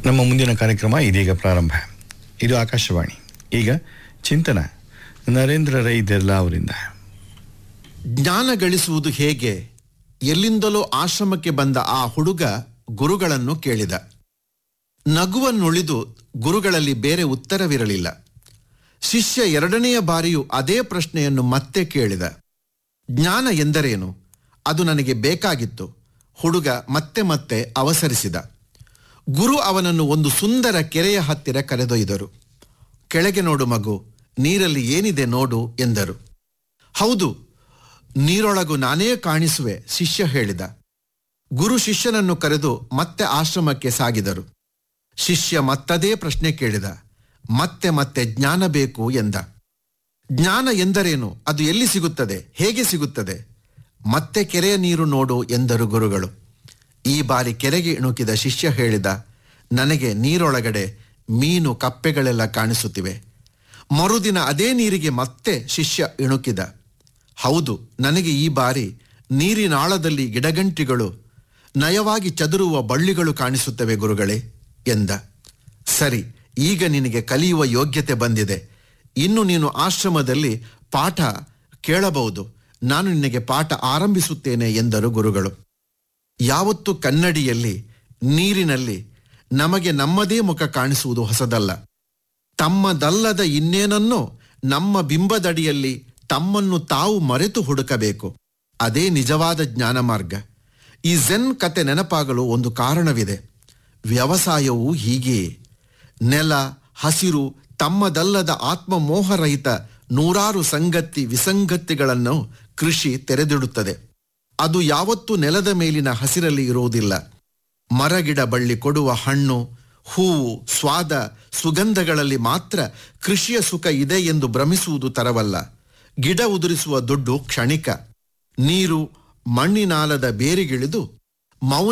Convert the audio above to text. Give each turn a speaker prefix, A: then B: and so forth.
A: ನಮ್ಮ ಮುಂದಿನ ಕಾರ್ಯಕ್ರಮ ಇದೀಗ ಪ್ರಾರಂಭ ಇದು ಆಕಾಶವಾಣಿ ಈಗ ಚಿಂತನ ನರೇಂದ್ರ ರೈ ದೆರ್ಲಾ ಅವರಿಂದ
B: ಜ್ಞಾನ ಗಳಿಸುವುದು ಹೇಗೆ ಎಲ್ಲಿಂದಲೋ ಆಶ್ರಮಕ್ಕೆ ಬಂದ ಆ ಹುಡುಗ ಗುರುಗಳನ್ನು ಕೇಳಿದ ನಗುವನ್ನುಳಿದು ಗುರುಗಳಲ್ಲಿ ಬೇರೆ ಉತ್ತರವಿರಲಿಲ್ಲ ಶಿಷ್ಯ ಎರಡನೆಯ ಬಾರಿಯೂ ಅದೇ ಪ್ರಶ್ನೆಯನ್ನು ಮತ್ತೆ ಕೇಳಿದ ಜ್ಞಾನ ಎಂದರೇನು ಅದು ನನಗೆ ಬೇಕಾಗಿತ್ತು ಹುಡುಗ ಮತ್ತೆ ಮತ್ತೆ ಅವಸರಿಸಿದ ಗುರು ಅವನನ್ನು ಒಂದು ಸುಂದರ ಕೆರೆಯ ಹತ್ತಿರ ಕರೆದೊಯ್ದರು ಕೆಳಗೆ ನೋಡು ಮಗು ನೀರಲ್ಲಿ ಏನಿದೆ ನೋಡು ಎಂದರು ಹೌದು ನೀರೊಳಗು ನಾನೇ ಕಾಣಿಸುವೆ ಶಿಷ್ಯ ಹೇಳಿದ ಗುರು ಶಿಷ್ಯನನ್ನು ಕರೆದು ಮತ್ತೆ ಆಶ್ರಮಕ್ಕೆ ಸಾಗಿದರು ಶಿಷ್ಯ ಮತ್ತದೇ ಪ್ರಶ್ನೆ ಕೇಳಿದ ಮತ್ತೆ ಮತ್ತೆ ಜ್ಞಾನ ಬೇಕು ಎಂದ ಜ್ಞಾನ ಎಂದರೇನು ಅದು ಎಲ್ಲಿ ಸಿಗುತ್ತದೆ ಹೇಗೆ ಸಿಗುತ್ತದೆ ಮತ್ತೆ ಕೆರೆಯ ನೀರು ನೋಡು ಎಂದರು ಗುರುಗಳು ಈ ಬಾರಿ ಕೆರೆಗೆ ಇಣುಕಿದ ಶಿಷ್ಯ ಹೇಳಿದ ನನಗೆ ನೀರೊಳಗಡೆ ಮೀನು ಕಪ್ಪೆಗಳೆಲ್ಲ ಕಾಣಿಸುತ್ತಿವೆ ಮರುದಿನ ಅದೇ ನೀರಿಗೆ ಮತ್ತೆ ಶಿಷ್ಯ ಇಣುಕಿದ ಹೌದು ನನಗೆ ಈ ಬಾರಿ ನೀರಿನಾಳದಲ್ಲಿ ಗಿಡಗಂಟಿಗಳು ನಯವಾಗಿ ಚದುರುವ ಬಳ್ಳಿಗಳು ಕಾಣಿಸುತ್ತವೆ ಗುರುಗಳೇ ಎಂದ ಸರಿ ಈಗ ನಿನಗೆ ಕಲಿಯುವ ಯೋಗ್ಯತೆ ಬಂದಿದೆ ಇನ್ನು ನೀನು ಆಶ್ರಮದಲ್ಲಿ ಪಾಠ ಕೇಳಬಹುದು ನಾನು ನಿನಗೆ ಪಾಠ ಆರಂಭಿಸುತ್ತೇನೆ ಎಂದರು ಗುರುಗಳು ಯಾವತ್ತು ಕನ್ನಡಿಯಲ್ಲಿ ನೀರಿನಲ್ಲಿ ನಮಗೆ ನಮ್ಮದೇ ಮುಖ ಕಾಣಿಸುವುದು ಹೊಸದಲ್ಲ ತಮ್ಮದಲ್ಲದ ಇನ್ನೇನನ್ನೋ ನಮ್ಮ ಬಿಂಬದಡಿಯಲ್ಲಿ ತಮ್ಮನ್ನು ತಾವು ಮರೆತು ಹುಡುಕಬೇಕು ಅದೇ ನಿಜವಾದ ಜ್ಞಾನ ಮಾರ್ಗ ಈ ಝೆನ್ ಕತೆ ನೆನಪಾಗಲು ಒಂದು ಕಾರಣವಿದೆ ವ್ಯವಸಾಯವು ಹೀಗೆಯೇ ನೆಲ ಹಸಿರು ತಮ್ಮದಲ್ಲದ ಆತ್ಮಮೋಹರಹಿತ ನೂರಾರು ಸಂಗತಿ ವಿಸಂಗತಿಗಳನ್ನು ಕೃಷಿ ತೆರೆದಿಡುತ್ತದೆ ಅದು ಯಾವತ್ತೂ ನೆಲದ ಮೇಲಿನ ಹಸಿರಲ್ಲಿ ಇರುವುದಿಲ್ಲ ಮರಗಿಡ ಬಳ್ಳಿ ಕೊಡುವ ಹಣ್ಣು ಹೂವು ಸ್ವಾದ ಸುಗಂಧಗಳಲ್ಲಿ ಮಾತ್ರ ಕೃಷಿಯ ಸುಖ ಇದೆ ಎಂದು ಭ್ರಮಿಸುವುದು ತರವಲ್ಲ ಗಿಡ ಉದುರಿಸುವ ದುಡ್ಡು ಕ್ಷಣಿಕ ನೀರು ಮಣ್ಣಿನಾಲದ ಬೇರಿಗಿಳಿದು ಮೌನ